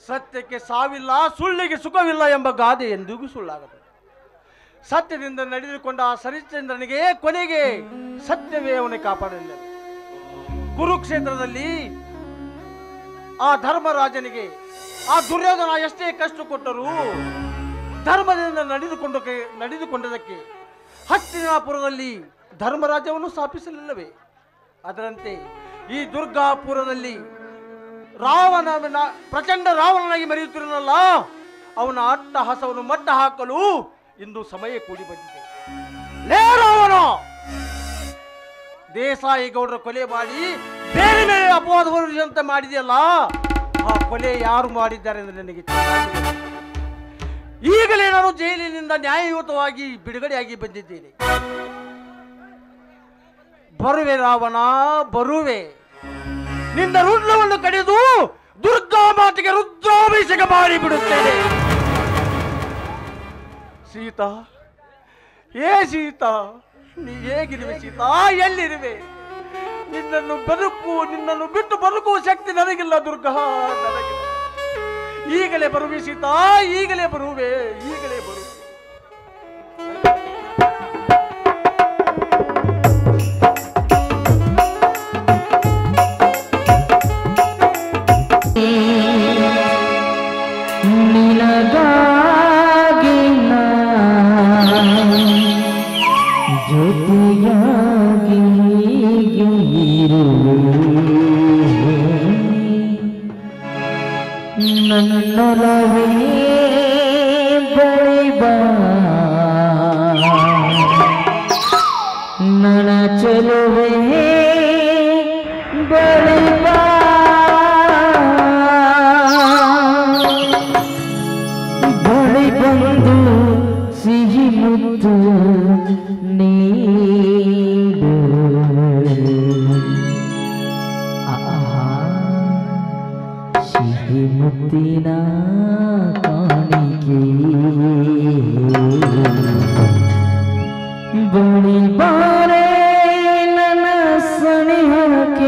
ಸತ್ಯಕ್ಕೆ ಸಾವಿಲ್ಲ ಸುಳ್ಳಿಗೆ ಸುಖವಿಲ್ಲ ಎಂಬ ಗಾದೆ ಎಂದಿಗೂ ಸುಳ್ಳಾಗದು ಸತ್ಯದಿಂದ ನಡೆದುಕೊಂಡ ಆ ಸರಿಶ್ಚಂದ್ರನಿಗೆ ಕೊನೆಗೆ ಸತ್ಯವೇ ಅವನಿಗೆ ಕಾಪಾಡಲಿಲ್ಲ ಕುರುಕ್ಷೇತ್ರದಲ್ಲಿ ಆ ಧರ್ಮರಾಜನಿಗೆ ಆ ದುರ್ಯೋಧನ ಎಷ್ಟೇ ಕಷ್ಟ ಕೊಟ್ಟರೂ ಧರ್ಮದಿಂದ ನಡೆದುಕೊಂಡು ನಡೆದುಕೊಂಡದಕ್ಕೆ ಹಸ್ತಿನಾಪುರದಲ್ಲಿ ಧರ್ಮರಾಜ್ಯವನ್ನು ಸ್ಥಾಪಿಸಲಿಲ್ಲವೇ ಅದರಂತೆ ಈ ದುರ್ಗಾಪುರದಲ್ಲಿ ರಾವಣನ ಪ್ರಚಂಡ ರಾವಣನಾಗಿ ಮೆರೆಯುತ್ತಿರನಲ್ಲ ಅವನ ಅಟ್ಟಹಾಸವನ್ನು ಮಟ್ಟ ಹಾಕಲು ಇಂದು ಸಮಯ ಕೂಡಿ ಬಂದಿದೆ ಲೇ ರಾವಣ ದೇಸಾಯಿ ಗೌಡರ ಕೊಲೆ ಮಾಡಿ ಬೇರೆ ಬೇರೆ ಅಪವಾದ ಹೊರಿಸುವಂತೆ ಮಾಡಿದೆಯಲ್ಲ ಆ ಕೊಲೆ ಯಾರು ಮಾಡಿದ್ದಾರೆ ಎಂದು ನನಗೆ ಚೆನ್ನಾಗಿ ಗೊತ್ತು. ಈಗಲೇ ನಾನು ಜೈಲಿನಿಂದ ನ್ಯಾಯಯುತವಾಗಿ ಬಿಡುಗಡೆಯಾಗಿ ಬಂದಿದ್ದೇನೆ ಬರುವೆ ರಾವಣ ಬರುವೆ ನಿನ್ನ ರುದ್ರವನ್ನು ಕಡಿದು ದುರ್ಗಾ ಮಾತೆಗೆ ರುದ್ರಾಭಿಷೇಕ ಮಾಡಿ ಬಿಡುತ್ತೇನೆ ಸೀತಾ ಏ ಸೀತಾ ನೀ ಹೇಗಿರುವೆ ಸೀತಾ ಎಲ್ಲಿರುವೆ ನಿನ್ನನ್ನು ಬದುಕು ನಿನ್ನನ್ನು ಬಿಟ್ಟು ಬದುಕುವ ಶಕ್ತಿ ನನಗಿಲ್ಲ ದುರ್ಗಾ ನನಗಿಲ್ಲ ಈಗಲೇ ಬರುವೆ ಸೀತಾ ಈಗಲೇ ಬರುವೆ ಈಗಲೇ ಬರುವೆ ನಿನಗಾಗಿ ನಾ ಜೊತೆಯಾಗಿ ಹೀಗೆ ಇರುವೆ. ನನ್ನೊಲವೇ ಬಳಿ ಬಾ ನನ್ನ ಚೆಲುವೆ ಬಳಿ ಬಾ ಬಳಿ ಬಂದು ಸಿಹಿ ಮುತ್ತು ನೀಡು ಆಹಾ ಸಿಹಿ ಮುತ್ತಿನ ಕಾಣಿಕೆ ಬಳಿ ಬಾರೆ ನನ್ನ ಸನಿಹಕ್ಕೆ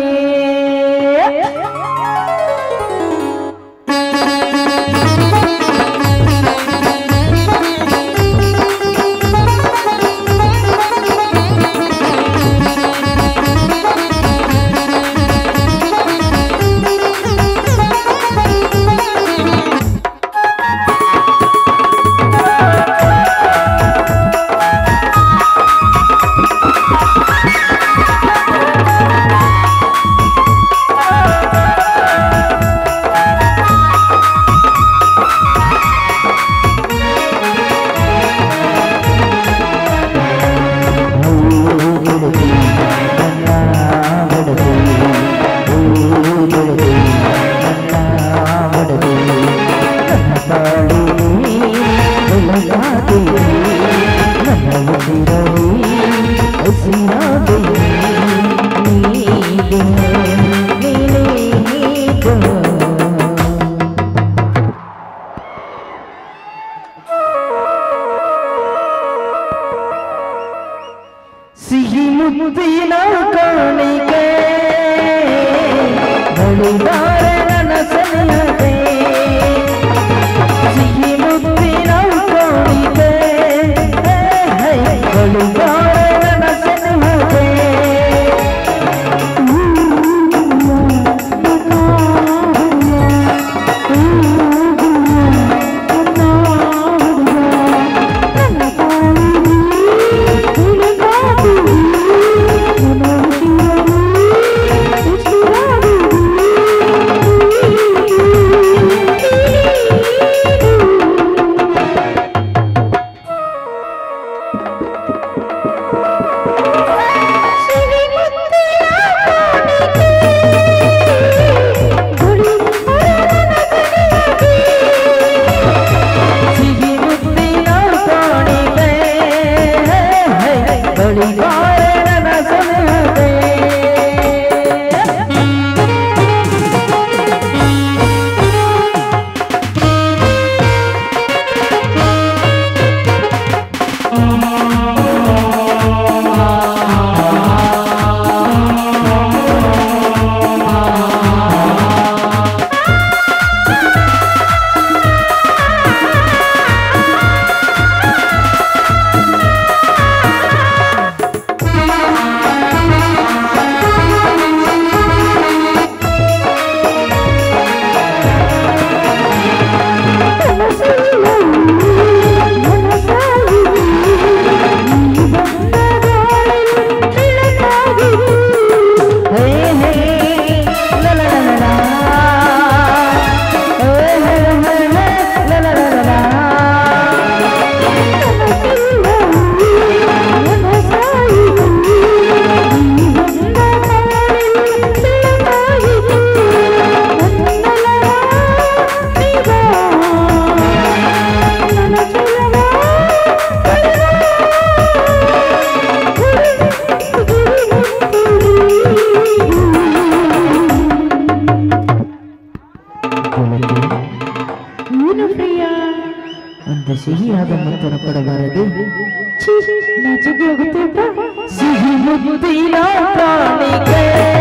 ಸಿಹಿಯಾದ ಮುತ್ತನ್ನು ಕೊಡಬಾರದು ಛೀ, ನಾಚಿಕೆ ಆಗುತ್ತೇಟ ಸಿಹಿ ಮುತ್ತಿನ ಪ್ರಾಣಿಗೆ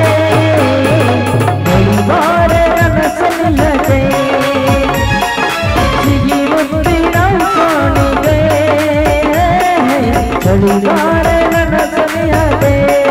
ಬಳಿಬಾರ ನನ್ನ ಸಲ್ಲದೆ ಸಿಹಿ ಮುತ್ತಿನ ಪ್ರಾಣಿಗೆ ಬಳಿಬಾರ ನನ್ನ ಸಲ್ಲದೆ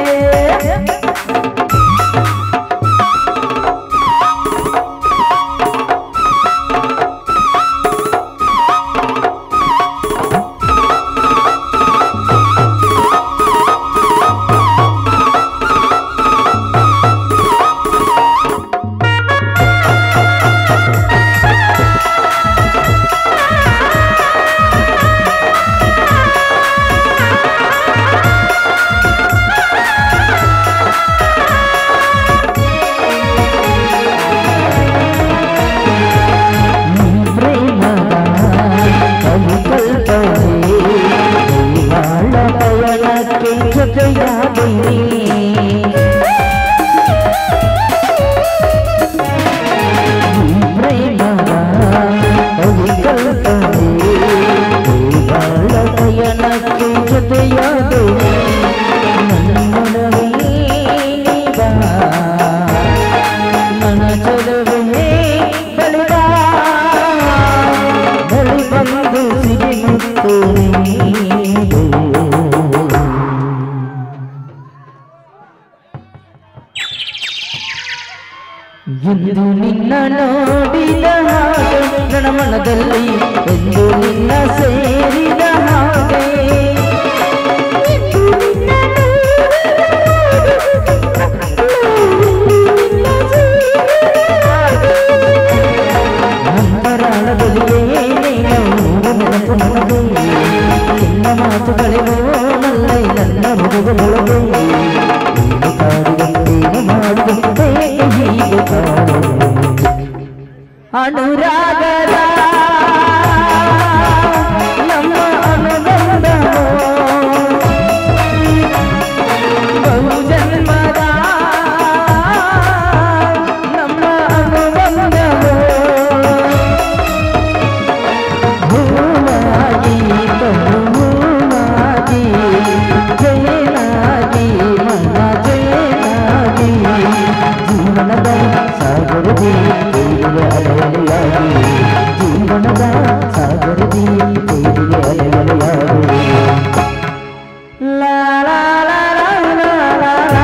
ಪ್ರೇಮದ ಕವಿಕಲ್ಪನೆ ಬಾಳ ಪಯಣಕ್ಕೆ ಜೊತೆಯಾದಿನಿ ಪ್ರೇಮದ ಕವಿಕಲ್ಪನೆ ಬಾಳ ಪಯಣಕ್ಕೆ ಜೊತೆಯಾದಿನಿ ನನ್ನೊಡವೆ ನೀ ಬಾ ನನ್ನ ಚಲುವೆ ಬಳಿದ ಬಳಿ ಬಂದು ಸಿಗಿ ಮುತ್ತು ನೀಡು. ಎಂದು ನಿನ್ನ ನೋಡಿದ ಹಾಗೆ ನನ್ನ ಮನದಲ್ಲಿ ಎಂದು ನಿನ್ನ ಸೇರಿದ ಹಾಗೆ ಅಂತರಾಳದಲ್ಲಿಯೇ ನೀನು ನೆನಪು ನನಗೆ ನಿನ್ನ ಮಾತುಗಳಿಗೂ ನಲ್ಲೈ ನನ್ನ ಮೃಗಗಳೊಳಗೆ ನೀನು ಕಾಡಿದಂತೇನು ಮಾಡಿದಂತೆ ಹೀಗೆ ಕಾಡು ಅನುರಾಗದ ನಮ್ಮ ಅನುಬಂಧವು ಬಹು ಜನ್ಮದ ನಮ್ಮ ಅನುಬಂಧವು ಹೂವಾಗಿ ಹೂವಾಗಿ ಜಯನಾಗಿ ಮನ ಜಯನಾಗಿ ಜೀವನದ ಸಾಗರದಿ ತೇಲಿಗೆ ಅಲೆಯಲೆಯಾಗಿ ಜೀವನದ ಸಾಗರದಿ ತೇಲಿಗೆ ಅಲೆಯಲೆಯಾಗಿ ಲಾ ಲಾ ಲಾ ಲಾ ಲಾ ಲಾ ಲಾ.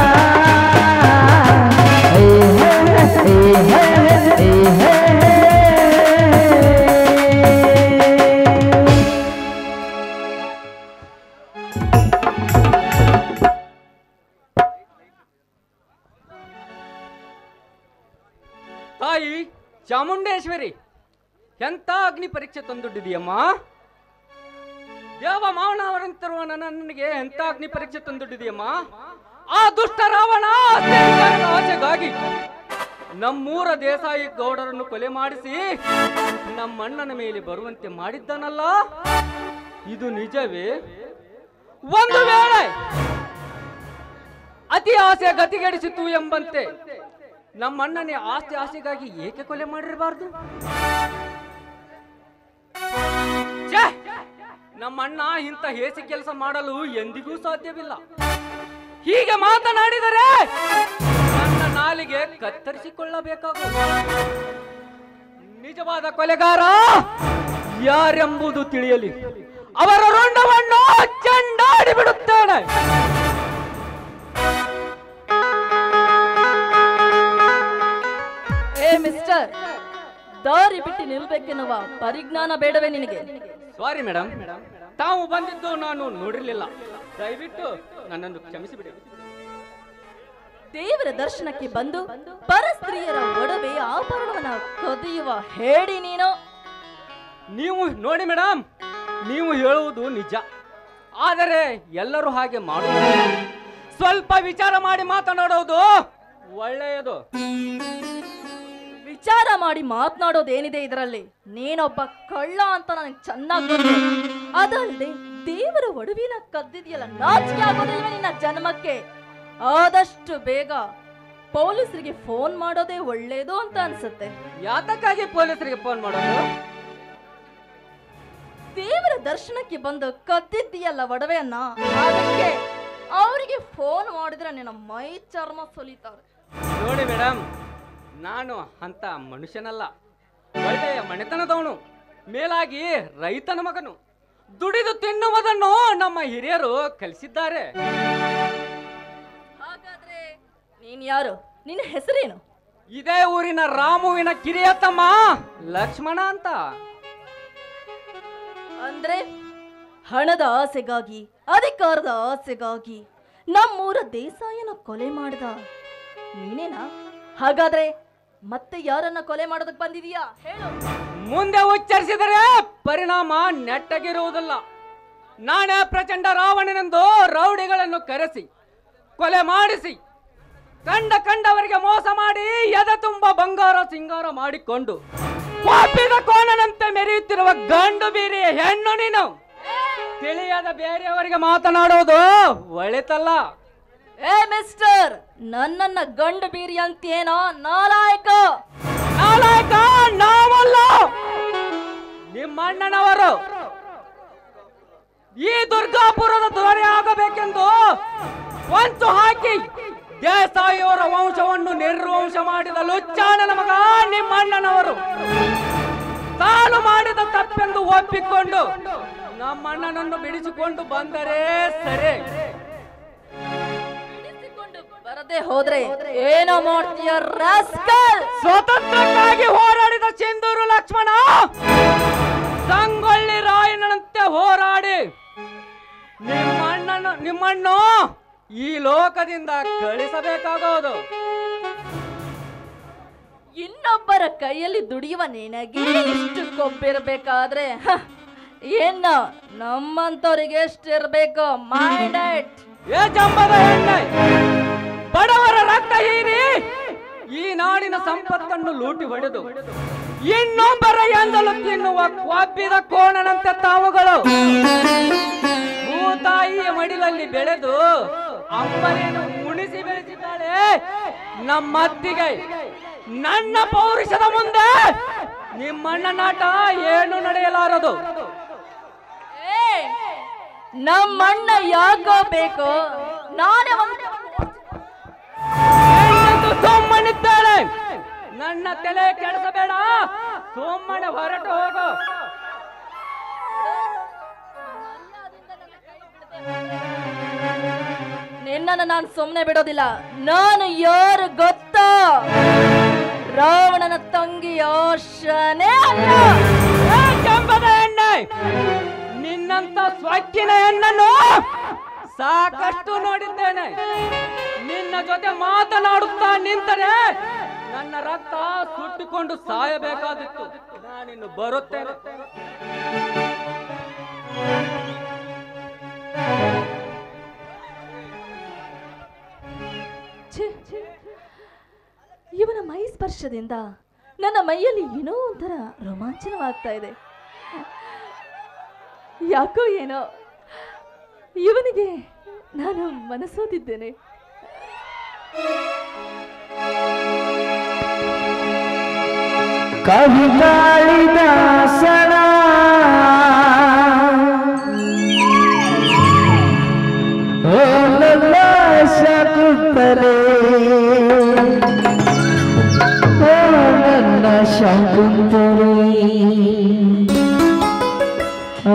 ಹೇ ಹೇ ಹೇ ಹೇ ಹೇ ಹೇ ಹೇ. ತಾಯಿ ಚಾಮುಂಡೇಶ್ವರಿ ಎಂತ ಅಗ್ನಿ ಪರೀಕ್ಷೆ ತಂದೊಡ್ಡಿದೆಯಮ್ಮ ದೇವ ಮಾವನವರಂತಿರುವ ನನಗೆ ಎಂತ ಅಗ್ನಿ ಪರೀಕ್ಷೆ ತಂದೊಡ್ಡಿದೆಯಮ್ಮ ಆ ದುಷ್ಟ ರಾವಣ ಅತ್ಯಾಚಾರದ ಆಸೆಗಾಗಿ ನಮ್ಮೂರ ದೇಸಾಯಿ ಗೌಡರನ್ನು ಕೊಲೆ ಮಾಡಿಸಿ ನಮ್ಮಣ್ಣನ ಮೇಲೆ ಬರುವಂತೆ ಮಾಡಿದ್ದಾನಲ್ಲ ಇದು ನಿಜವೇ ಒಂದು ವೇಳೆ ಅತಿ ಆಸೆ ಗತಿಗೆಡಿಸಿತು ಎಂಬಂತೆ ನಮ್ಮಣ್ಣನೇ ಆಸ್ತಿ ಆಸೆಗಾಗಿ ಏಕೆ ಕೊಲೆ ಮಾಡಿರಬಾರ್ದು ಛೇ! ನಮ್ಮಣ್ಣ ಇಂಥ ಹೇಸಿ ಕೆಲಸ ಮಾಡಲು ಎಂದಿಗೂ ಸಾಧ್ಯವಿಲ್ಲ ಹೀಗೆ ಮಾತನಾಡಿದರೆ ನನ್ನ ನಾಲಿಗೆ ಕತ್ತರಿಸಿಕೊಳ್ಳಬೇಕಾಗು ನಿಜವಾದ ಕೊಲೆಗಾರ ಯಾರೆಂಬುದು ತಿಳಿಯಲಿ ಅವರ ರುಂಡವನ್ನು ಚೆಂಡಾಡಿ ಬಿಡುತ್ತೇನೆ ಏ ಮಿಸ್ಟರ್ ದಾರಿ ಬಿಟ್ಟು ನಿಲ್ಬೇಕೆನ್ನುವ ಪರಿಜ್ಞಾನ ಬೇಡವೇ ನಿನಗೆ ಸಾರಿ ಮೇಡಮ್ ತಾವು ಬಂದಿದ್ದು ನಾನು ನೋಡಿರ್ಲಿಲ್ಲ ದಯವಿಟ್ಟು ನನ್ನನ್ನು ಕ್ಷಮಿಸಿಬಿಡಿ ದೇವರ ದರ್ಶನಕ್ಕೆ ಬಂದು ಪರಸ್ತ್ರೀಯರ ಒಡವೆ ಆಭರಣವನ್ನ ಕದಿಯುವ ಹೇಳಿ ನೀನು ನೀವು ನೋಡಿ ಮೇಡಮ್ ನೀವು ಹೇಳುವುದು ನಿಜ ಆದರೆ ಎಲ್ಲರೂ ಹಾಗೆ ಮಾಡುವುದಿಲ್ಲ ಸ್ವಲ್ಪ ವಿಚಾರ ಮಾಡಿ ಮಾತನಾಡೋದು ಒಳ್ಳೆಯದು ವಿಚಾರ ಮಾಡಿ ಮಾತನಾಡೋದೇನಿದೆ ಇದರಲ್ಲಿ ನೀನೊಬ್ಬ ಕಳ್ಳ ಅಂತ ನನಗೆ ಚೆನ್ನಾಗಿ ಗೊತ್ತು ಅದಲ್ಲದೆ ದೇವರ ಒಡವಿನ ಕದ್ದಿದೆಯಲ್ಲ ನಾಚಿಕೆ ಆಗೋದಿಲ್ವ ನಿನ್ನ ಜನ್ಮಕ್ಕೆ ಆದಷ್ಟು ಬೇಗ ಪೊಲೀಸರಿಗೆ ಫೋನ್ ಮಾಡೋದೇ ಒಳ್ಳೇದು ಅಂತ ಅನ್ಸುತ್ತೆ ಯಾತಕ್ಕಾಗಿ ಪೊಲೀಸರಿಗೆ ಫೋನ್ ಮಾಡೋದು ದೇವರ ದೇವರ ದರ್ಶನಕ್ಕೆ ಬಂದು ಕದ್ದಿದ್ದೀಯಲ್ಲ ಒಡವೆಯನ್ನ ಅದಕ್ಕೆ ಅವರಿಗೆ ಫೋನ್ ಮಾಡಿದ್ರೆ ನಿನ್ನ ಮೈ ಚರ್ಮ ಸುಲಿತಾರೆ ನೋಡಿ ಮೇಡಮ್ ನಾನು ಅಂತ ಮನುಷ್ಯನಲ್ಲ ಒಳ್ಳೆಯ ಮನೆತನದವನು ಮೇಲಾಗಿ ರೈತನ ಮಗನು ದುಡಿದು ತಿನ್ನುವುದನ್ನು ನಮ್ಮ ಹಿರಿಯರು ಕಲಿಸಿದ್ದಾರೆ ಹಾಗಾದ್ರೆ ನೀನ್ ಯಾರು ನಿನ್ನ ಹೆಸರೇನು ಇದೇ ಊರಿನ ರಾಮುವಿನ ಕಿರಿಯ ತಮ್ಮ ಲಕ್ಷ್ಮಣ ಅಂತ ಅಂದ್ರೆ ಹಣದ ಆಸೆಗಾಗಿ ಅಧಿಕಾರದ ಆಸೆಗಾಗಿ ನಮ್ಮೂರ ದೇಸಾಯನ ಕೊಲೆ ಮಾಡಿದ ನೀನೇನಾ ಹಾಗಾದ್ರೆ ಮತ್ತೆ ಯಾರನ್ನ ಕೊಲೆ ಮಾಡೋದಕ್ಕೆ ಬಂದಿದೀಯಾ ಹೇಳು ಮುಂದೆ ಉಚ್ಚರಿಸಿದರೆ ಪರಿಣಾಮ ನೆಟ್ಟಗಿರುವುದಿಲ್ಲ ನಾನೇ ಪ್ರಚಂಡ ರಾವಣನೆಂದು ರೌಡಿಗಳನ್ನು ಕರೆಸಿ ಕೊಲೆ ಮಾಡಿಸಿ ಕಂಡ ಕಂಡವರಿಗೆ ಮೋಸ ಮಾಡಿ ಎದೆ ತುಂಬ ಬಂಗಾರ ಸಿಂಗಾರ ಮಾಡಿಕೊಂಡು ಪಾಪಿದ ಕೋಣನಂತೆ ಮೆರೆಯುತ್ತಿರುವ ಗಂಡು ಬೀರಿಯ ಹೆಣ್ಣು ನೀನು ತಿಳಿಯದ ಬೇರೆಯವರಿಗೆ ಮಾತನಾಡುವುದು ಒಳಿತಲ್ಲ ಏ ಮಿಸ್ಟರ್ ನನ್ನನ್ನ ಗಂಡು ಬೀರಿ ಅಂತೇನೋ ನಾಲಾಯಕ ನಾಲಾಯಕ ನಾವಲ್ಲ ನಿಮ್ಮ ಅಣ್ಣನವರು ಈ ದುರ್ಗಾಪುರದ ದೊರೆ ಆಗಬೇಕೆಂದು ಹೊಂಚು ಹಾಕಿ ದೇಸಾಯಿಯವರ ವಂಶವನ್ನು ನಿರ್ವಂಶ ಮಾಡಿದ ಲುಚ್ಚಾಣನ ಮಗ ನಿಮ್ಮ ಅಣ್ಣನವರು ತಾನು ಮಾಡಿದ ತಪ್ಪೆಂದು ಒಪ್ಪಿಕೊಂಡು ನಮ್ಮ ಅಣ್ಣನನ್ನು ಬಿಡಿಸಿಕೊಂಡು ಬಂದರೆ ಸರಿ ಬಿಡಿಸಿಕೊಂಡು ಬರದೆ ಹೋದ್ರೆ ಏನೋ ಮಾಡ್ತೀಯ ರಾಸ್ಕಲ್ ಸ್ವತಂತ್ರಕ್ಕಾಗಿ ಹೋರಾಡಿದ ಸಿಂಧೂರು ಲಕ್ಷ್ಮಣ ಸಂಗೊಳ್ಳಿ ರಾಯಣ್ಣನಂತೆ ಹೋರಾಡಿ ನಿಮ್ಮಣ್ಣನ ನಿಮ್ಮಣ್ಣು ಈ ಲೋಕದಿಂದ ಕಳಿಸಬೇಕಾಗೋದು ಇನ್ನೊಬ್ಬರ ಕೈಯಲ್ಲಿ ದುಡಿಯುವ ನಿನಗೆ ಇಷ್ಟು ಕೊಬ್ಬಿರ್ಬೇಕಾದ್ರೆ ಹ, ಏನ ನಮ್ಮಂತವ್ರಿಗೆ ಎಷ್ಟಿರ್ಬೇಕು ಮೈಂಡೆಡ್ ಏ ಜಂಬದ ಎಣ್ಣೆ ಬಡವರ ರಕ್ತ ಹೀರಿ ಈ ನಾಡಿನ ಸಂಪತ್ತನ್ನು ಲೂಟಿ ಹೊಡೆದು ಇನ್ನೊಬ್ಬರ ಎಂದಲು ತಿನ್ನುವ ಕ್ವಾಬ್ಬಿದ ಕೋಣನಂತೆ ತಾವುಗಳು ಭೂತಾಯಿಯ ಮಡಿಲಲ್ಲಿ ಬೆಳೆದು ಅಮ್ಮನೇನು ಉಣಿಸಿ ಬೆಳೆಸಿದ್ದಾಳೆ ನಮ್ಮತ್ತಿಗೆ ನನ್ನ ಪೌರುಷದ ಮುಂದೆ ನಿಮ್ಮಣ್ಣ ನಾಟ ಏನು ನಡೆಯಲಾರದು ಏ ನಮ್ಮಣ್ಣ ಯಾಕೋ ಬೇಕು ನಾನೇ ಒಂದು ಹೆಣ್ಣೆಂದು ಸುಮ್ಮನಿದ್ದಾಳೆ ನನ್ನ ತಲೆ ಕೆಡಿಸಬೇಡ ಸುಮ್ಮನೆ ಹೊರಟು ಹೋಗು ನಿನ್ನನ್ನು ನಾನು ಸುಮ್ಮನೆ ಬಿಡೋದಿಲ್ಲ ನಾನು ಯಾರು ಗೊತ್ತಾ ರಾವಣನ ತಂಗಿ ಯೋಶನೇ ಅಲ್ಲ ಏ ಕೆಂಪದ ಎಣ್ಣೆ ನಿನ್ನಂತ ಸ್ವಚ್ಛಿನ ಹೆಣ್ಣನ್ನು ಸಾಕಷ್ಟು ನೋಡಿದ್ದೇನೆ ನಿನ್ನ ಜೊತೆ ಮಾತನಾಡುತ್ತಾ ನಿಂತರೆ ನನ್ನ ರಕ್ತ ಸುಟ್ಟಿಕೊಂಡು ಸಾಯಬೇಕಾದಿತ್ತು ನಾನಿನ್ನು ಬರುತ್ತೇನೆ ಛೆ, ಇವನ ಮೈ ಸ್ಪರ್ಶದಿಂದ ನನ್ನ ಮೈಯಲ್ಲಿ ಏನೋ ಒಂಥರ ರೋಮಾಂಚನವಾಗ್ತಾ ಇದೆ ಯಾಕೋ ಏನೋ ಇವನಿಗೆ ನಾನು ಮನಸೋತಿದ್ದೇನೆ ಕವಿ ಕಾಳಿದಾಸನ ಓ ನನ್ನ ಶಕುಂತಲೆ ಓ ನನ್ನ ಶಕುಂತಲೆ ಓ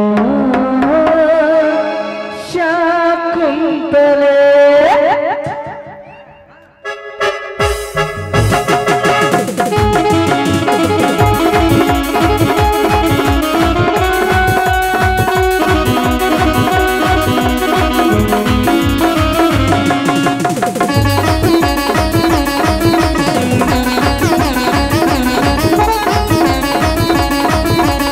ಶಕುಂತಲೆ ಠಠಠಠ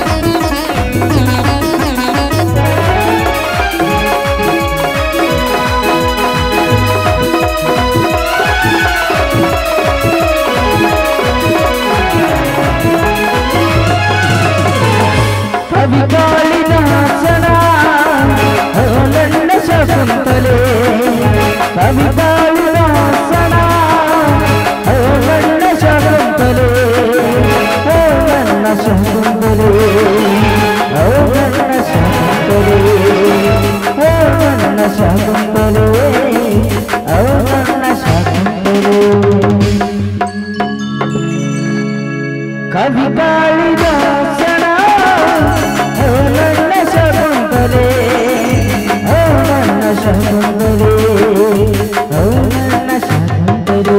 ಕವಿ ಕಾಳಿದಾಸನ ಓ ನನ್ನ ಶಕುಂತಲೆ ಓ ನನ್ನ ಶಕುಂತಲೆ ಓ ನನ್ನ ಶಕುಂತಲೆ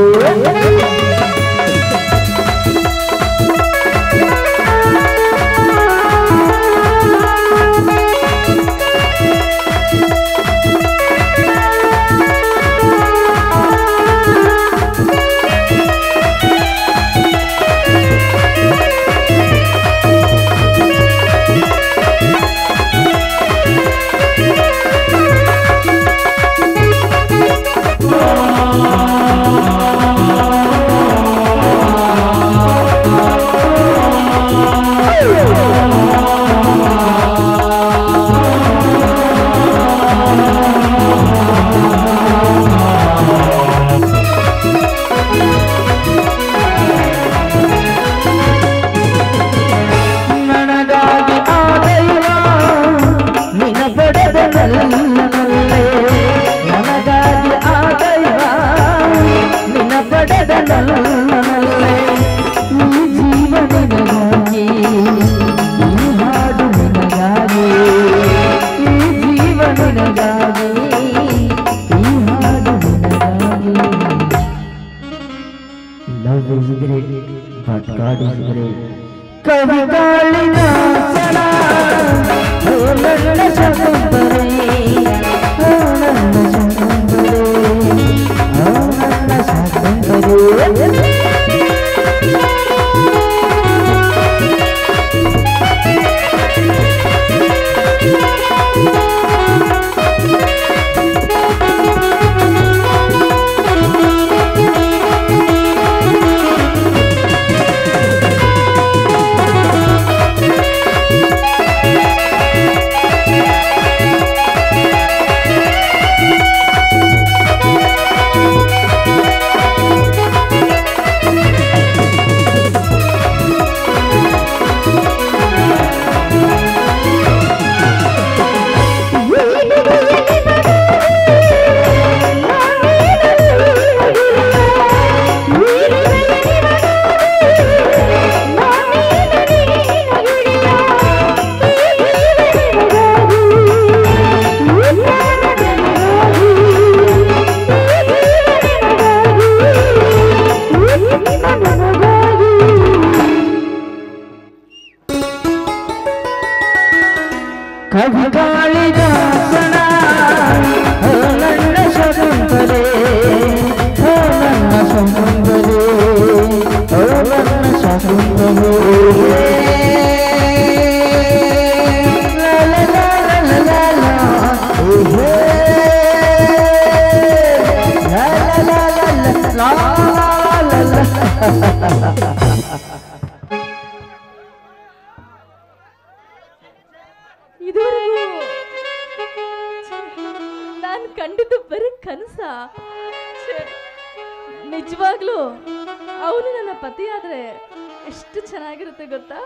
ನನಗಾಗಿ ಆ ದೈವ ನಿನ ಪಡೆದ ನಲ್ಲನಲ್ಲೇ ನನಗಾಗಿ ಆ ದೈವ ನಿನ ಪಡೆದ ನಲ್ಲನಲ್ಲೇ ಈ ಜೀವ ನಿನಗಾಗಿ ಈ ಹಾಡು ನಿನಗಾಗಿ ಈ ಜೀವ ನಿನಗಾಗಿ ಈ ಹಾಡು ನಿನಗಾಗಿ Love is great, but God is great. ಕವಿ ಕಾಳಿದಾಸನ ಓ ನನ್ನ ಶಕುಂತಲೆ ಓ ನನ್ನ ಶಕುಂತಲೆ ಓ ನನ್ನ ಶಕುಂತಲೆ ಕವಿ ಕಾಳಿದಾಸನ ಓ ನನ್ನ ಶಕುಂತಲೆ ಓ ನನ್ನ ಶಕುಂತಲೆ ಓ ನನ್ನ ಶಕುಂತಲೆ ಲಾ ಲಾ ಲಾ ಲಾ ಲಾ ಲಾ, ಏ ಹೇ. ಲಾ ಲಾ ಲಾ ಲಾ ಲಾ, ಲಾ ಲಾ ಲಾ. ಇದುವರೆಗೂ ನಾನು ಕಂಡಿದ್ದು ಬರೀ ಕನಸ ಛೆ, ನಿಜವಾಗ್ಲೂ ಅವನು ನನ್ನ ಪತಿ ಆದ್ರೆ ಎಷ್ಟು ಚೆನ್ನಾಗಿರುತ್ತೆ ಗೊತ್ತಾ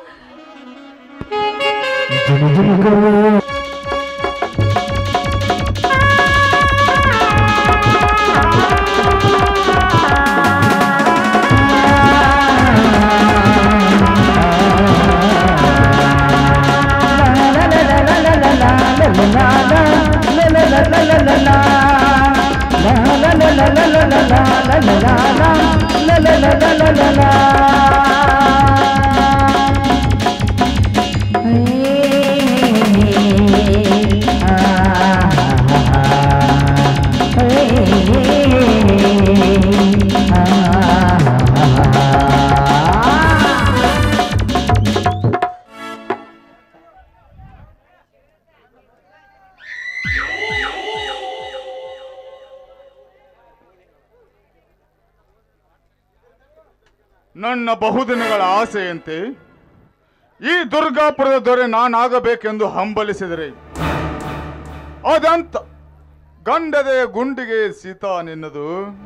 ನನ್ನ ಬಹುದಿನಗಳ ಆಸೆಯಂತೆ ಈ ದುರ್ಗಾಪುರದ ದೊರೆ ನಾನಾಗಬೇಕೆಂದು ಹಂಬಲಿಸಿದರೆ ಅದಂತ ಗಂಡದೆ ಗುಂಡಿಗೆ ಸೀತಾ ನಿನ್ನದು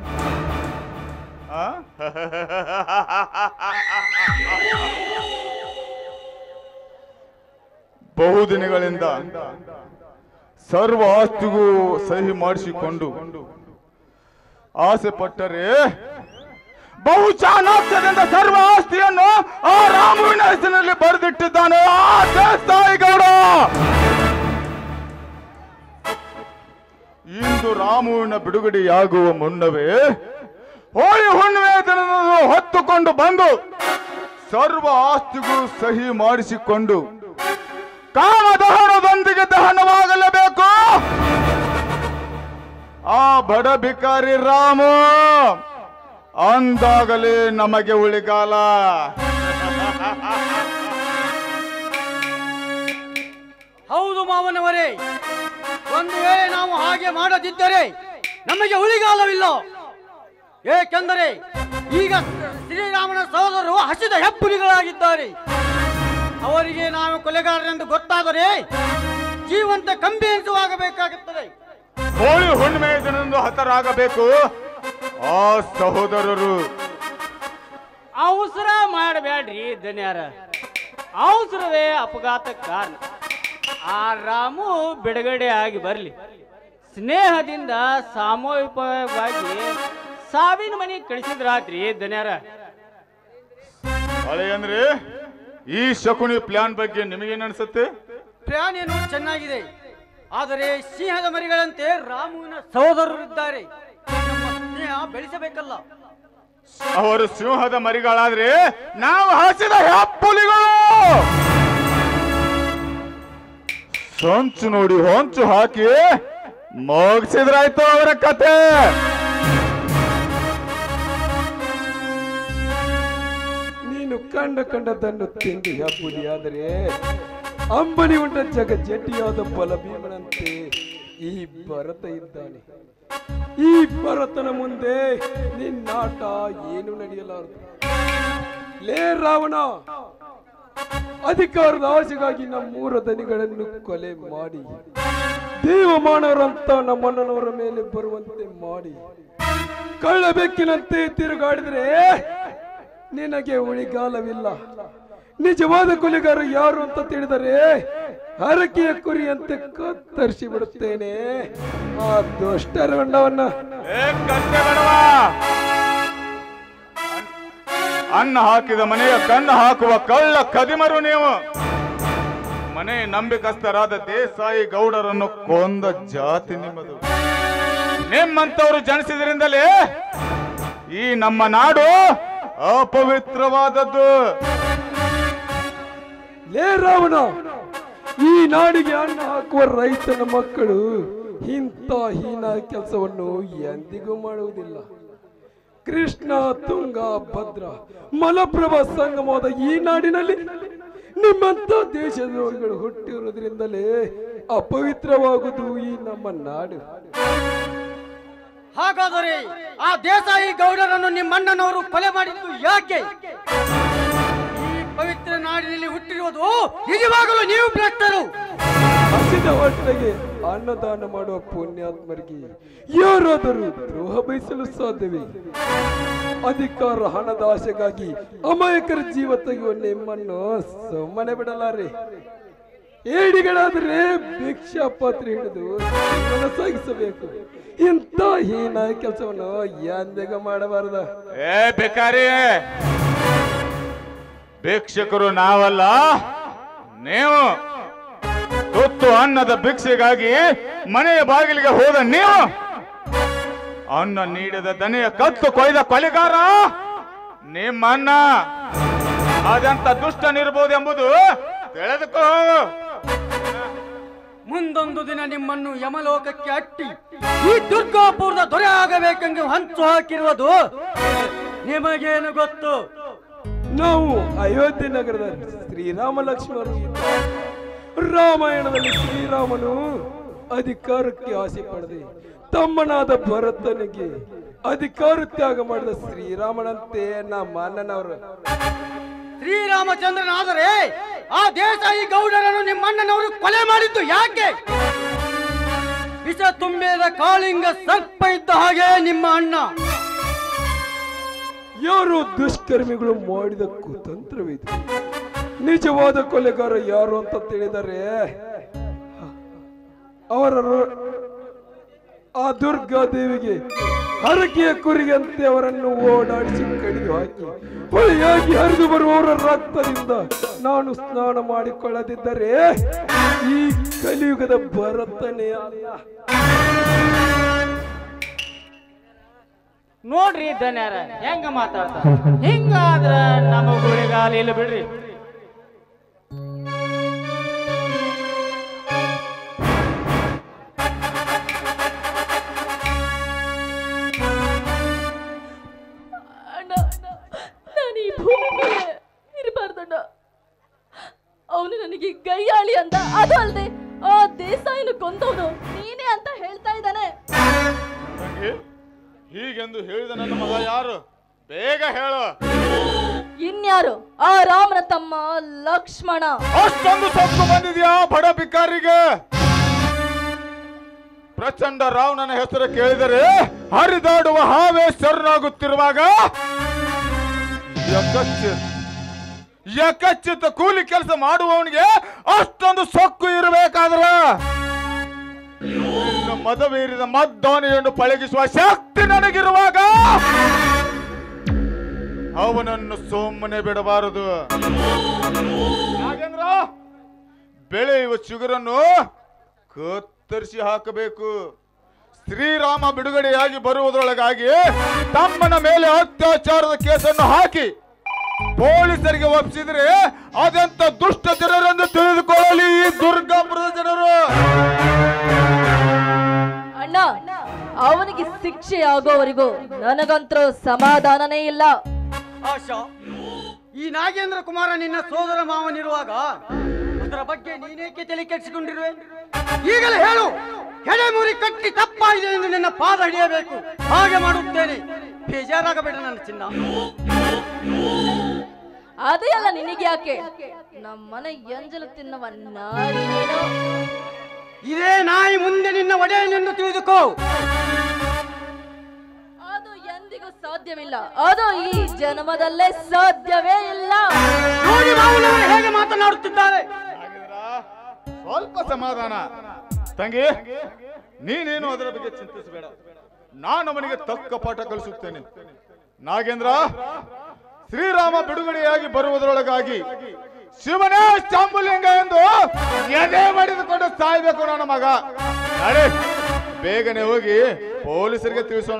ಆ? ಬಹುದಿನಗಳಿಂದ ಸರ್ವ ಆಸ್ತಿಗೂ ಸಹಿ ಮಾಡಿಸಿಕೊಂಡು ಆಸೆ ಪಟ್ಟರೆ ಬಹು ಚಾಣಾಕ್ಷದಿಂದ ಸರ್ವ ಆಸ್ತಿಯನ್ನು ಆ ರಾಮುವಿನ ಹೆಸರಿನಲ್ಲಿ ಬರೆದಿಟ್ಟಿದ್ದಾನೆ ಆ ದೇಸಾಯಿ ಗೌಡ ಇಂದು ರಾಮುವಿನ ಬಿಡುಗಡೆಯಾಗುವ ಮುನ್ನವೇ ಹೋಳಿ ಹುಣ್ಣಿಮೆ ದಿನದಂದು ಹೊತ್ತುಕೊಂಡು ಬಂದು ಸರ್ವ ಆಸ್ತಿಗೂ ಸಹಿ ಮಾಡಿಸಿಕೊಂಡು ಕಾಮ ದಹನದೊಂದಿಗೆ ದಹನವಾಗಲೇಬೇಕು ಆ ಬಡ ಭಿಕಾರಿ ರಾಮು ಅಂದಾಗಲೇ ನಮಗೆ ಉಳಿಗಾಲ ಹೌದು ಮಾವನವರೇ ಒಂದು ವೇಳೆ ನಾವು ಹಾಗೆ ಮಾಡದಿದ್ದರೆ ನಮಗೆ ಉಳಿಗಾಲವಿಲ್ಲ ಏಕೆಂದರೆ ಈಗ ಶ್ರೀರಾಮನ ಸಹೋದರರು ಹಸಿದ ಹೆಪ್ಪುಲಿಗಳಾಗಿದ್ದಾರೆ ಅವರಿಗೆ ನಾವು ಕೊಲೆಗಾರರೆಂದು ಗೊತ್ತಾದರೆ ಜೀವಂತ ಕಂಬಿ ಎನಿಸುವಾಗಬೇಕಾಗುತ್ತದೆ ಹೋಳಿ ಹುಣ್ಣಿಮೆ ದಿನದಂದು ಹತರಾಗಬೇಕು ಆ ಸಹೋದರರು ಅವಸರ ಮಾಡಬೇಡ್ರಿ ಧನ್ಯಾರ ಅವಸರವೇ ಅಪಘಾತ ಕಾರಣ ಆ ರಾಮು ಬಿಡುಗಡೆ ಆಗಿ ಬರಲಿ ಸ್ನೇಹದಿಂದ ಸಾಮೂಹಿಕವಾಗಿ ಸಾವಿನ ಮನೆ ಕಳಿಸಿದ್ರಾತ್ರಿ ಧನ್ಯಾರ ಹಳೆ ಅಂದ್ರೆ ಈ ಶಕುನಿ ಪ್ಲಾನ್ ಬಗ್ಗೆ ನಿಮಗೇನ್ ಅನ್ಸುತ್ತೆ ಪ್ರಾಣಿಯನ್ನು ಚೆನ್ನಾಗಿದೆ ಆದರೆ ಸಿಂಹದ ಮರಿಗಳಂತೆ ರಾಮುವಿನ ಸಹೋದರರಿದ್ದಾರೆ ನಮ್ಮ ಸ್ನೇಹ ಬೆಳೆಸಬೇಕಲ್ಲ ಅವರು ಸಿಂಹದ ಮರಿಗಳಾದ್ರೆ ನಾವು ಹಸಿದ ಹೆಪ್ಪುಲಿಗಳು ಸಂಚು ನೋಡಿ ಹೊಂಚು ಹಾಕಿ ಮುಗಿಸಿದ್ರಾಯ್ತು ಅವರ ಕತೆ ನೀನು ಕಂಡ ಕಂಡದನ್ನು ತಿಂದು ಹಬ್ಬುದಿಯಾದರೆ ಅಂಬಲಿ ಉಂಟ ಜಗ ಜಟ್ಟಿಯಾದ ಬಲ ಭೀಮನಂತೆ ಈ ಭರತ ಇದ್ದಾನೆ ಈ ಭರತನ ಮುಂದೆ ನಿನ್ನಾಟ ಏನು ನಡೆಯಲಾರದು ಲೇ ರಾವಣ ಅಧಿಕಾರದ ಆಸೆಗಾಗಿ ನಮ್ಮೂರ ದನಿಗಳನ್ನು ಕೊಲೆ ಮಾಡಿ ದೇವಮಾನವರಂತ ನಮ್ಮಣ್ಣನವರ ಮೇಲೆ ಬರುವಂತೆ ಮಾಡಿ ಕಳ್ಳ ಬೆಕ್ಕಿನಂತೆ ತಿರುಗಾಡಿದ್ರೆ ನಿನಗೆ ಉಳಿಗಾಲವಿಲ್ಲ ನಿಜವಾದ ಕೊಲೆಗಾರ ಯಾರು ಅಂತ ತಿಳಿದರೆ ಹರಕೆಯ ಕುರಿಯಂತೆ ಕತ್ತರಿಸಿ ಬಿಡುತ್ತೇನೆ ಆ ದುಷ್ಟರ ಹೊಂಡವನ್ನ ಏ ಕತ್ತೆ ಬಡವ ಅನ್ನ ಹಾಕಿದ ಮನೆಯ ಕಣ್ಣು ಹಾಕುವ ಕಳ್ಳ ಕದಿಮರು ನೀವು ಮನೆ ನಂಬಿಕಸ್ಥರಾದ ದೇಸಾಯಿ ಗೌಡರನ್ನು ಕೊಂದ ಜಾತಿ ನಿಮ್ಮದು ನಿಮ್ಮಂತವರು ಜನಿಸಿದ್ರಿಂದಲೇ ಈ ನಮ್ಮ ನಾಡು ಅಪವಿತ್ರವಾದದ್ದು ಲೇ ರಾವಣ ಈ ನಾಡಿಗೆ ಅನ್ನ ಹಾಕುವ ರೈತನ ಮಕ್ಕಳು ಇಂಥ ಹೀನ ಕೆಲಸವನ್ನು ಎಂದಿಗೂ ಮಾಡುವುದಿಲ್ಲ ಕೃಷ್ಣ ತುಂಗ ಭದ್ರ ಮಲಪ್ರಭಾ ಸಂಗಮವಾದ ಈ ನಾಡಿನಲ್ಲಿ ನಿಮ್ಮಂತ ದೇಶದ್ರೋಹಿಗಳು ಹುಟ್ಟಿರುವುದರಿಂದಲೇ ಅಪವಿತ್ರವಾಗುವುದು ಈ ನಮ್ಮ ನಾಡು ಹಾಗಾದರೆ ಆ ದೇಸಾಯಿ ಗೌಡರನ್ನು ನಿಮ್ಮಣ್ಣನವರು ಕೊಲೆ ಮಾಡಿದ್ದು ಯಾಕೆ ಈ ಪವಿತ್ರ ನಾಡಿನಲ್ಲಿ ಹುಟ್ಟಿರುವುದು ನಿಜವಾಗಲೂ ನೀವು ಭ್ರಷ್ಟರು ಹಸಿದ ಹೊಟ್ಟೆಗೆ ಅನ್ನದಾನ ಮಾಡುವ ಪುಣ್ಯಾತ್ಮರಿಗೆ ಯಾರಾದರೂ ದ್ರೋಹ ಬಯಸಲು ಸಾಧ್ಯವೇ ಅಧಿಕಾರ ಹಣದ ಆಸೆಗಾಗಿ ಅಮಾಯಕರ ಜೀವ ತೆಗೆಯುವ ನಿಮ್ಮನ್ನು ಸುಮ್ಮನೆ ಬಿಡಲಾರೆ ಏಡಿಗಳಾದರೆ ಭಿಕ್ಷಾ ಪಾತ್ರೆ ಹಿಡಿದು ಜೀವನ ಸಾಗಿಸಬೇಕು ಇಂಥ ಹೀನ ಕೆಲಸವನ್ನು ಎಂದಿಗೂ ಮಾಡಬಾರದ ಏ ಬೇಕಾರಿ ಭಿಕ್ಷಕರು ನಾವಲ್ಲ ನೀವು ತುತ್ತು ಅನ್ನದ ಭಿಕ್ಷೆಗಾಗಿ ಮನೆಯ ಬಾಗಿಲಿಗೆ ಹೋದ ನೀವು ಅನ್ನ ನೀಡಿದ ದನೆಯ ಕತ್ತು ಕೊಯ್ದ ಕೊಲೆಗಾರ ನಿಮ್ಮನ್ನ ಅದಂತ ದುಷ್ಟನಿರ್ಬೋದೆಂಬುದು ತಿಳಿದುಕೋ ಮುಂದೊಂದು ದಿನ ನಿಮ್ಮನ್ನು ಯಮಲೋಕಕ್ಕೆ ಅಟ್ಟಿ ಈ ದುರ್ಗಾಪುರದ ದೊರೆ ಆಗಬೇಕೆಂದು ಹಂಚು ಹಾಕಿರುವುದು ನಿಮಗೇನು ಗೊತ್ತು ನಾವು ಅಯೋಧ್ಯೆ ನಗರದ ಶ್ರೀರಾಮ ಲಕ್ಷ್ಮಣರು ಇದ್ದಾರೆ. ರಾಮಾಯಣದಲ್ಲಿ ಶ್ರೀರಾಮನು ಅಧಿಕಾರಕ್ಕೆ ಆಸೆ ಪಡೆದೆ ತಮ್ಮನಾದ ಭರತನಿಗೆ ಅಧಿಕಾರ ತ್ಯಾಗ ಮಾಡಿದ ಶ್ರೀರಾಮನಂತೆ ನಮ್ಮ ಅಣ್ಣನವರು ಶ್ರೀರಾಮಚಂದ್ರನಾದರೆ ಆ ದೇಸಾಯಿ ಗೌಡರನ್ನು ನಿಮ್ಮಣ್ಣನವರು ಕೊಲೆ ಮಾಡಿದ್ದು ಯಾಕೆ ವಿಷ ತುಂಬಿದ ಕಾಳಿಂಗ ಸರ್ಪ ಇದ್ದ ಹಾಗೆ ನಿಮ್ಮ ಅಣ್ಣ ಯಾರು ದುಷ್ಕರ್ಮಿಗಳು ಮಾಡಿದ ಕುತಂತ್ರವಿದೆ ನಿಜವಾದ ಕೊಲೆಗಾರ ಯಾರು ಅಂತ ತಿಳಿದರೆ ಅವರ ರ- ಆ ದುರ್ಗಾದೇವಿಗೆ ಹರಕೆಯ ಕುರಿಯಂತೆ ಅವರನ್ನು ಓಡಾಡಿಸಿ ಕಡಿದು ಹಾಕಿ ಹೊಳೆಯಾಗಿ ಹರಿದು ಬರುವವರ ರಕ್ತದಿಂದ ನಾನು ಸ್ನಾನ ಮಾಡಿಕೊಳ್ಳದಿದ್ದರೆ ಈ ಕಲಿಯುಗದ ಭರತನೇ ಅಲ್ಲ ನೋಡ್ರಿ ಧನ್ಯಾರ ಹೆಂಗ ಮಾತಾಡ್ತಾರ ಹಿಂಗಾದ್ರ ನಮ್ಮ ಗುಳಿಗಾಲ ಇಲ್ಲ ಬಿಡ್ರಿ ಅಣ್ಣ ನಾನು ಈ ಭೂಮಿ ಮೇಲೆ ಇರಬಾರ್ದಣ್ಣ ಅವನು ನನಗೆ ಗೈಯಾಳಿ ಅಂತ ಅದು ಅಲ್ಲದೆ ಆ ದೇಸಾಯಿನ ಕೊಂದವನು ನೀನೇ ಅಂತ ಹೇಳ್ತಾ ಇದ್ದಾನೆ ತಂಗಿ ಹೀಗೆಂದು ಹೇಳಿದ ನನ್ನ ಮಗ ಯಾರು ಬೇಗ ಹೇಳು ಇನ್ಯಾರು ಆ ರಾಮನ ತಮ್ಮ ಲಕ್ಷ್ಮಣ ಅಷ್ಟೊಂದು ಸೊಕ್ಕು ಬಂದಿದ್ಯಾ ಬಡ ಬಿಕಾರಿಗೆ ಪ್ರಚಂಡ ರಾವಣನ ಹೆಸರು ಕೇಳಿದರೆ ಹರಿದಾಡುವ ಹಾವೇ ಶರಣಾಗುತ್ತಿರುವಾಗ ಯಕಚ್ಚಿತ್ ಯಕಚ್ಚಿತ ಕೂಲಿ ಕೆಲಸ ಮಾಡುವವನಿಗೆ ಅಷ್ಟೊಂದು ಸೊಕ್ಕು ಇರಬೇಕಾದ್ರ ನಿನ್ನ ಮದವೇರಿದ ಮದ್ದವನೆಯನ್ನು ಪಳಗಿಸುವ ಶಕ್ತಿ ನನಗಿರುವಾಗ ಅವನನ್ನು ಸುಮ್ಮನೆ ಬಿಡಬಾರದು ನಾಗೇಂದ್ರ ಬೆಳೆಯುವ ಚಿಗುರನ್ನು ಕತ್ತರಿಸಿ ಹಾಕಬೇಕು ಶ್ರೀರಾಮ ಬಿಡುಗಡೆಯಾಗಿ ಬರುವುದರೊಳಗಾಗಿ ತಮ್ಮನ ಮೇಲೆ ಅತ್ಯಾಚಾರದ ಕೇಸನ್ನು ಹಾಕಿ ಪೊಲೀಸರಿಗೆ ಒಪ್ಪಿಸಿದ್ರೆ ಅದೆಂತ ದುಷ್ಟ ಜನರೆಂದು ತಿಳಿದುಕೊಳ್ಳಲಿ ಈ ದುರ್ಗಾಪುರದ ಜನರು ಅಣ್ಣ ಅವನಿಗೆ ಶಿಕ್ಷೆ ಆಗೋವರೆಗೂ ನನಗಂತರೂ ಸಮಾಧಾನನೇ ಇಲ್ಲ ಆಶಾ ಈ ನಾಗೇಂದ್ರ ಕುಮಾರ ನಿನ್ನ ಸೋದರ ಮಾವನಿರುವಾಗ ಅದರ ಬಗ್ಗೆ ನೀನೇಕೆ ತಲೆ ಕೆಡಿಸಿಕೊಂಡಿರುವೆ ಈಗಲೇ ಹೇಳು ಹೆಡೆಮುರಿ ಕಟ್ಟಿ ತಪ್ಪಾಗಿದೆ ಎಂದು ನಿನ್ನ ಪಾದ ಹಿಡಿಯಬೇಕು ಹಾಗೆ ಮಾಡುತ್ತೇನೆ ಬೇಜಾರಾಗಬೇಡ ನನ್ನ ಚಿನ್ನ ಅದೇ ಅಲ್ಲ ನಿನಗೆ ಯಾಕೆ ನಮ್ಮನೆ ಎಂಜಲು ತಿನ್ನವ ನಾರಿನೇನೋ ಇದೇ ನಾಯಿ ಮುಂದೆ ನಿನ್ನ ಒಡೆಯನೆಂದು ತಿಳಿದುಕೋ ಅದು ಎಂದಿಗೂ ಸಾಧ್ಯವಿಲ್ಲ ಅದು ಈ ಜನ್ಮದಲ್ಲೇ ಸಾಧ್ಯವೇ ಇಲ್ಲ ನೋಡಿ ಮಾವನವರು ಹೇಗೆ ಮಾತನಾಡುತ್ತಿದ್ದಾರೆ ಸ್ವಲ್ಪ ಸಮಾಧಾನ ತಂಗಿ ನೀನೇನು ಅದರ ಬಗ್ಗೆ ಚಿಂತಿಸಬೇಡ ನಾನು ಅವನಿಗೆ ತಕ್ಕ ಪಾಠ ಕಲಿಸುತ್ತೇನೆ ನಾಗೇಂದ್ರ ಶ್ರೀರಾಮ ಬಿಡುಗಡೆಯಾಗಿ ಬರುವುದರೊಳಗಾಗಿ ಶಿವನೇ ಚಾಂಬುಲಿಂಗ ಎಂದು ಎದೆ ಮಾಡಿದುಕೊಂಡು ಸಾಯ್ಬೇಕು ನನ್ನ ಮಗ ನಡೆ ಬೇಗನೆ ಹೋಗಿ ಪೊಲೀಸರಿಗೆ ತಿಳಿಸೋಣ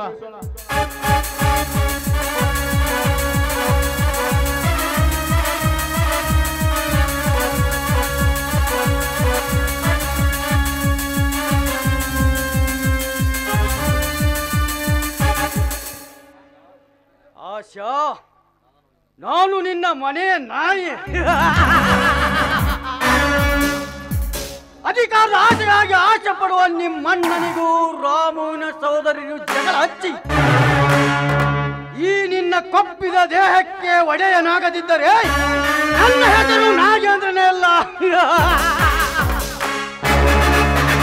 ಆಶಾ ನಾನು ನಿನ್ನ ಮನೆಯ ನಾಯಿ ಅಧಿಕಾರದ ಆಸೆಗಾಗಿ ಆಸೆ ಪಡುವ ನಿಮ್ಮಣ್ಣನಿಗೂ ರಾಮುವಿನ ಸಹೋದರಿಗೂ ಜಗಳ ಹಚ್ಚಿ ಈ ನಿನ್ನ ಕೊಪ್ಪಿದ ದೇಹಕ್ಕೆ ಒಡೆಯನಾಗದಿದ್ದರೆ ನನ್ನ ಹೆಸರು ನಾಗೇಂದ್ರನೇ ಅಲ್ಲ